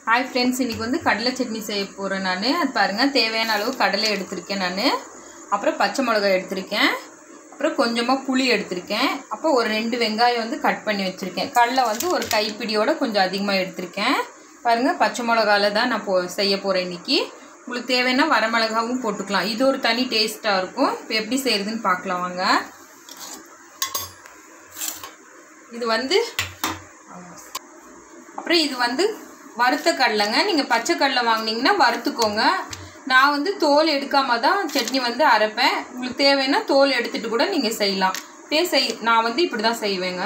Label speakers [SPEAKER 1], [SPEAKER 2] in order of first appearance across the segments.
[SPEAKER 1] hi friends இன்றைக்கி வந்து கடலை சட்னி செய்ய போகிறேன் நான் அது பாருங்கள் தேவையான அளவு கடலை எடுத்திருக்கேன் நான் அப்புறம் பச்சை மிளகாய் எடுத்திருக்கேன் அப்புறம் கொஞ்சமாக புளி எடுத்திருக்கேன் அப்போ ஒரு ரெண்டு வெங்காயம் வந்து கட் பண்ணி வச்சுருக்கேன் கடலை வந்து ஒரு கைப்பிடியோட கொஞ்சம் அதிகமாக எடுத்திருக்கேன் பாருங்கள் பச்சை மிளகால தான் நான் போ செய்ய போகிறேன் இன்றைக்கி உங்களுக்கு தேவைன்னா வரமிளகாவும் போட்டுக்கலாம் இது ஒரு தனி டேஸ்ட்டாக இருக்கும் இப்போ எப்படி செய்கிறதுன்னு பார்க்கலாம் வாங்க இது வந்து அப்புறம் இது வந்து வறுத்த கடலைங்க நீங்கள் பச்சை கடலை வாங்கினீங்கன்னா வறுத்துக்கோங்க நான் வந்து தோல் எடுக்காம தான் சட்னி வந்து அரைப்பேன் உங்களுக்கு தேவைன்னா தோல் எடுத்துட்டு கூட நீங்கள் செய்யலாம் இதே செய் நான் வந்து இப்படி தான் செய்வேங்க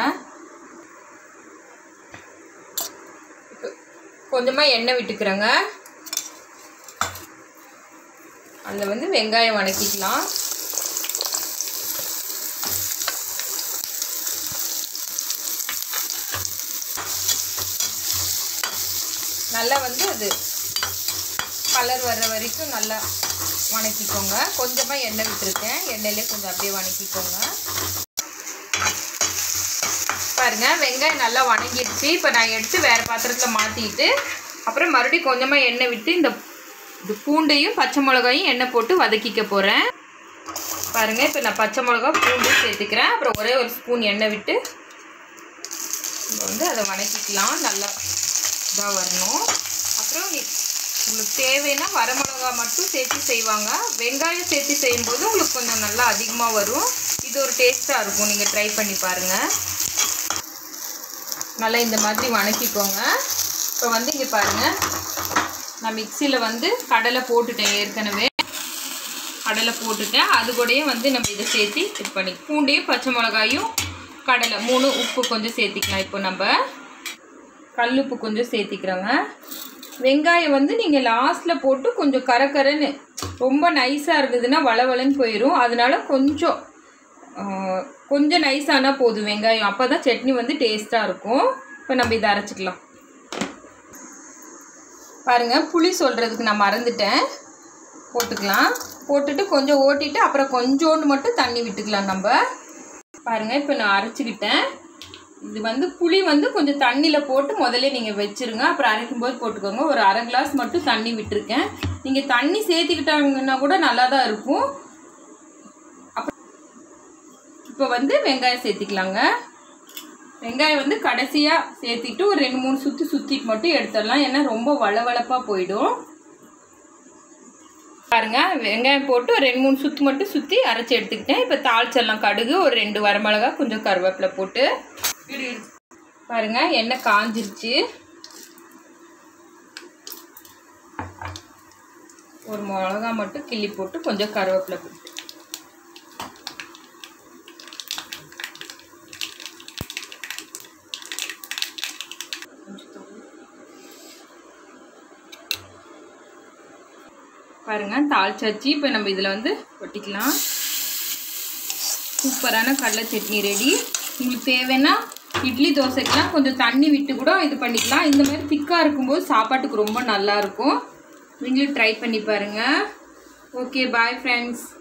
[SPEAKER 1] கொஞ்சமாக எண்ணெய் விட்டுக்கிறேங்க அதில் வந்து வெங்காயம் வணக்கிக்கலாம் நல்லா வந்து அது கலர் வர்ற வரைக்கும் நல்லா வணக்கிக்கோங்க கொஞ்சமாக எண்ணெய் விட்டுருக்கேன் எண்ணெயிலே கொஞ்சம் அப்படியே வணக்கிக்கோங்க பாருங்க வெங்காயம் நல்லா வணங்கிடுச்சு இப்போ நான் எடுத்து வேறு பாத்திரத்தில் மாற்றிட்டு அப்புறம் மறுபடியும் கொஞ்சமாக எண்ணெய் விட்டு இந்த இது பூண்டையும் பச்சை மிளகாயும் எண்ணெய் போட்டு வதக்கிக்க போகிறேன் பாருங்கள் இப்போ நான் பச்சை மிளகா பூண்டு சேர்த்துக்கிறேன் அப்புறம் ஒரே ஒரு ஸ்பூன் எண்ணெய் விட்டு இப்போ வந்து அதை வணக்கிக்கலாம் நல்லா இதாக வரணும் அப்புறம் உங்களுக்கு தேவைன்னா வரமிளகா மட்டும் சேர்த்து செய்வாங்க வெங்காயம் சேர்த்து செய்யும்போது உங்களுக்கு கொஞ்சம் நல்லா அதிகமாக வரும் இது ஒரு டேஸ்ட்டாக இருக்கும் நீங்கள் ட்ரை பண்ணி பாருங்கள் நல்லா இந்த மாதிரி வணக்கிக்கோங்க இப்போ வந்து இங்கே பாருங்கள் நான் மிக்சியில் வந்து கடலை போட்டுட்டேன் ஏற்கனவே கடலை போட்டுட்டேன் அது கூடயே வந்து நம்ம இதை சேர்த்து இது பண்ணி பூண்டையும் பச்சை மிளகாயும் கடலை மூணு உப்பு கொஞ்சம் சேர்த்திக்கலாம் இப்போ நம்ம கல் உப்பு கொஞ்சம் சேர்த்திக்கிறோங்க வெங்காயம் வந்து நீங்கள் லாஸ்ட்டில் போட்டு கொஞ்சம் கரக்கரன்னு ரொம்ப நைஸாக இருந்ததுன்னா வளவளன்னு போயிடும் அதனால கொஞ்சம் கொஞ்சம் நைஸானால் போதும் வெங்காயம் அப்போ தான் சட்னி வந்து டேஸ்ட்டாக இருக்கும் இப்போ நம்ம இதை அரைச்சிக்கலாம் பாருங்கள் புளி சொல்கிறதுக்கு நான் மறந்துட்டேன் போட்டுக்கலாம் போட்டுட்டு கொஞ்சம் ஓட்டிட்டு அப்புறம் கொஞ்சோண்டு மட்டும் தண்ணி விட்டுக்கலாம் நம்ம பாருங்கள் இப்போ நான் அரைச்சிக்கிட்டேன் இது வந்து புளி வந்து கொஞ்சம் தண்ணியில் போட்டு முதல்ல நீங்கள் வச்சுருங்க அப்புறம் அரைக்கும் போது போட்டுக்கோங்க ஒரு அரை கிளாஸ் மட்டும் தண்ணி விட்டுருக்கேன் நீங்கள் தண்ணி சேர்த்துக்கிட்டாங்கன்னா கூட நல்லா தான் இருக்கும் அப்புறம் இப்போ வந்து வெங்காயம் சேர்த்திக்கலாங்க வெங்காயம் வந்து கடைசியாக சேர்த்திட்டு ஒரு ரெண்டு மூணு சுற்றி சுற்றிட்டு மட்டும் எடுத்துடலாம் ஏன்னா ரொம்ப வளவளப்பாக போயிடும் பாருங்க வெங்காயம் போட்டு ஒரு ரெண்டு மூணு சுற்று மட்டும் சுற்றி அரைச்சி எடுத்துக்கிட்டேன் இப்போ தாளிச்சிடலாம் கடுகு ஒரு ரெண்டு வரமிளகா கொஞ்சம் கருவேப்பிலை போட்டு பாருங்க எண்ணெய் காஞ்சிருச்சு ஒரு மிளகா மட்டும் கிள்ளி போட்டு கொஞ்சம் கருவேப்பிலை போட்டு பாருங்க தாளிச்சாச்சு இப்போ நம்ம இதில் வந்து கொட்டிக்கலாம் சூப்பரான கடலை சட்னி ரெடி உங்களுக்கு தேவைன்னா இட்லி தோசைக்கெலாம் கொஞ்சம் தண்ணி விட்டு கூட இது பண்ணிக்கலாம் இந்த மாதிரி திக்காக இருக்கும்போது சாப்பாட்டுக்கு ரொம்ப நல்லாயிருக்கும் நீங்களும் ட்ரை பண்ணி பாருங்கள் ஓகே பாய் ஃப்ரெண்ட்ஸ்